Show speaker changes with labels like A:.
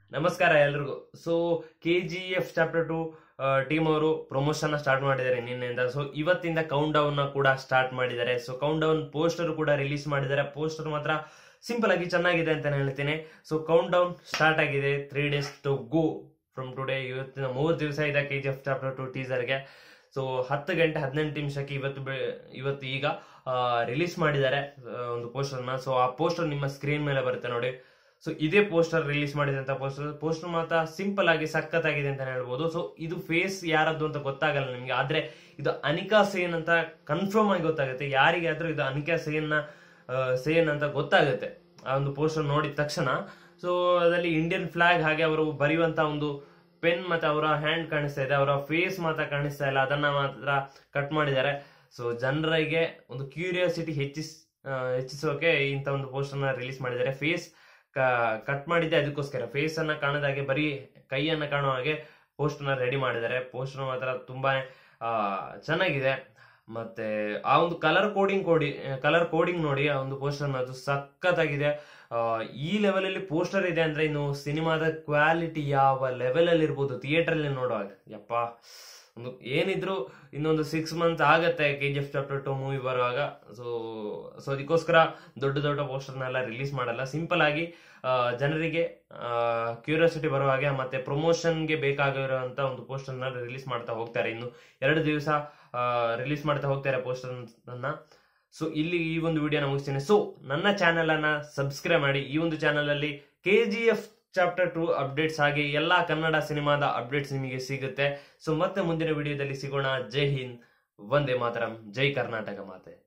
A: ನಮಸ್ಕಾರ ಎಲ್ರಿಗೂ so K G F chapter two team ಅವರು ಪ್ರಮೋಷನ್ ಸ್ಟಾರ್ಟ್ ಮಾಡಿದ್ದಾರೆ ನಿನ್ನೆಯಿಂದ ಸೊ ಇವತ್ತಿಂದ ಕೌಂಟ್ ಡೌನ್ ಕೂಡ ಸ್ಟಾರ್ಟ್ ಮಾಡಿದ್ದಾರೆ ಸೊ ಕೌಂಟ್ ಡೌನ್ ಪೋಸ್ಟರ್ ಕೂಡ ರಿಲೀಸ್ ಮಾಡಿದ್ದಾರೆ ಪೋಸ್ಟರ್ ಮಾತ್ರ ಸಿಂಪಲ್ ಆಗಿ ಚೆನ್ನಾಗಿದೆ ಅಂತ ಹೇಳ್ತೀನಿ ಸೊ ಕೌಂಟ್ ಡೌನ್ ಸ್ಟಾರ್ಟ್ ಆಗಿದೆ three days to go from today ಇವತ್ತಿನ ಮೂರು ದಿವಸ ಇದೆ K G F chapter two ಟೀಸರ್ಗೆ ಸೊ ಹತ್ತು ಗಂಟೆ ಹದಿನೆಂಟು ನಿಮಿಷಕ್ಕೆ ಇವತ್ತು ಬೆ- ಇವತ್ತು ಈಗ ರಿಲೀಸ್ ಮಾಡಿದ್ದಾರೆ ಆ, ಒಂದು ಪೋಸ್ಟರ್ನ ಸೊ ಆ ಪೋಸ್ಟರ್ ನಿಮ್ಮ ಸ್ಕ್ರೀನ್ ಮೇಲೆ ಬರುತ್ತೆ ನೋಡಿ ಸೊ ಇದೇ ಪೋಸ್ಟರ್ ರಿಲೀಸ್ ಮಾಡಿದಂತ ಪೋಸ್ಟರ್ ಪೋಸ್ಟರ್ ಮಾತ್ರ ಸಿಂಪಲ್ ಆಗಿ ಸಖತ್ತಾಗಿದೆ ಅಂತ ಹೇಳ್ಬೋದು ಸೊ ಇದು ಫೇಸ್ ಯಾರದ್ದು ಅಂತ ಗೊತ್ತಾಗಲ್ಲ ನಿಮ್ಗೆ ಆದ್ರೆ ಇದು ಅನಿಕಾ ಸೇನ್ ಅಂತ ಕನ್ಫರ್ಮ್ ಆಗಿ ಗೊತ್ತಾಗುತ್ತೆ ಯಾರಿಗಾದ್ರೂ ಇದು ಅನಿಕಾ ಸೇನ್ ನ ಆ, ಸೇನ್ ಅಂತ ಗೊತ್ತಾಗುತ್ತೆ ಆ ಒಂದು ಪೋಸ್ಟರ್ ನೋಡಿದ ತಕ್ಷಣ ಸೊ ಅದರಲ್ಲಿ ಇಂಡಿಯನ್ ಫ್ಲಾಗ್ ಹಾಗೆ ಅವರು ಬರೆಯುವಂತ ಒಂದು ಪೆನ್ ಮತ್ತೆ ಅವರ ಹ್ಯಾಂಡ್ ಕಾಣಿಸ್ತಾ ಇದೆ ಅವರ ಫೇಸ್ ಮಾತ್ರ ಕಾಣಿಸ್ತಾ ಇಲ್ಲ ಅದನ್ನ ಮಾತ್ರ ಕಟ್ ಮಾಡಿದ್ದಾರೆ ಸೊ ಜನರಿಗೆ ಒಂದು ಕ್ಯೂರಿಯಾಸಿಟಿ ಹೆಚ್ಚಿಸ್ ಆ, ಹೆಚ್ಚಿಸೋಕೆ ಇಂಥ ಒಂದು ಪೋಸ್ಟರ್ ನ ರಿಲೀಸ್ ಮಾಡಿದ್ದಾರೆ ಫೇಸ್ ಕಟ್ ಮಾಡಿದ್ದೆ ಅದಕ್ಕೋಸ್ಕರ ಫೇಸ್ ಅನ್ನ ಕಾಣದ ಹಾಗೆ ಬರೀ ಕೈಯನ್ನ ಕಾಣುವ ಹಾಗೆ ಪೋಸ್ಟರ್ ನ ರೆಡಿ ಮಾಡಿದ್ದಾರೆ ಪೋಸ್ಟರ್ ಮಾತ್ರ ತುಂಬಾನೇ ಆ, ಚೆನ್ನಾಗಿದೆ ಮತ್ತೆ ಆ ಒಂದು ಕಲರ್ ಕೋಡಿಂಗ್ ಕೋಡಿ ಕಲರ್ ಕೋಡಿಂಗ್ ನೋಡಿ ಆ ಒಂದು ಪೋಸ್ಟರ್ ಅದು ಸಖತ್ತಾಗಿದೆ ಆ, ಈ ಲೆವೆಲ್ ಅಲ್ಲಿ ಪೋಸ್ಟರ್ ಇದೆ ಅಂದ್ರೆ ಇನ್ನು ಸಿನಿಮಾದ ಕ್ವಾಲಿಟಿ ಯಾವ ಲೆವೆಲ್ ಅಲ್ಲಿ ಇರ್ಬೋದು ಥಿಯೇಟರ್ ಅಲ್ಲಿ ನೋಡುವಾಗ ಯಪ್ಪ ಒಂದು ಏನಿದ್ರು ಇನ್ನೊಂದು ಸಿಕ್ಸ್ ಮಂತ್ ಆಗತ್ತೆ K G F chapter two movie ಬರುವಾಗ ಸೊ ಸೊ ಅದಕ್ಕೋಸ್ಕರ ದೊಡ್ಡ ದೊಡ್ಡ ಪೋಸ್ಟರ್ನೆಲ್ಲ ರಿಲೀಸ್ ಮಾಡಲ್ಲ ಸಿಂಪಲ್ ಆಗಿ ಆ, ಜನರಿಗೆ ಕ್ಯೂರಿಯಾಸಿಟಿ ಬರುವ ಹಾಗೆ ಮತ್ತೆ ಪ್ರಮೋಷನ್ಗೆ ಬೇಕಾಗಿರುವಂತ ಒಂದು ಪೋಸ್ಟರ್ನ ರಿಲೀಸ್ ಮಾಡ್ತಾ ಹೋಗ್ತಾರೆ ಇನ್ನು ಎರಡು ದಿವಸ ರಿಲೀಸ್ ಮಾಡ್ತಾ ಹೋಗ್ತಾರೆ ಪೋಸ್ಟರ್ ಅನ್ನ ಸೊ ಇಲ್ಲಿ ಈ ಒಂದು ವಿಡಿಯೋನ ಮುಗಿಸ್ತೀನಿ ಸೊ ನನ್ನ ಚಾನೆಲ್ ಅನ್ನ ಸಬ್ಸ್ಕ್ರೈಬ್ ಮಾಡಿ ಈ ಒಂದು ಚಾನೆಲ್ ಅಲ್ಲಿ K G F chapter two updates ಹಾಗೆ ಎಲ್ಲಾ ಕನ್ನಡ ಸಿನಿಮಾದ ಅಪ್ಡೇಟ್ಸ್ ನಿಮಗೆ ಸಿಗುತ್ತೆ ಸೊ ಮತ್ತೆ ಮುಂದಿನ ವಿಡಿಯೋದಲ್ಲಿ ಸಿಗೋಣ ಜೈ ಹಿಂದ್ ವಂದೇ ಮಾತರಂ ಜೈ ಕರ್ನಾಟಕ ಮಾತೆ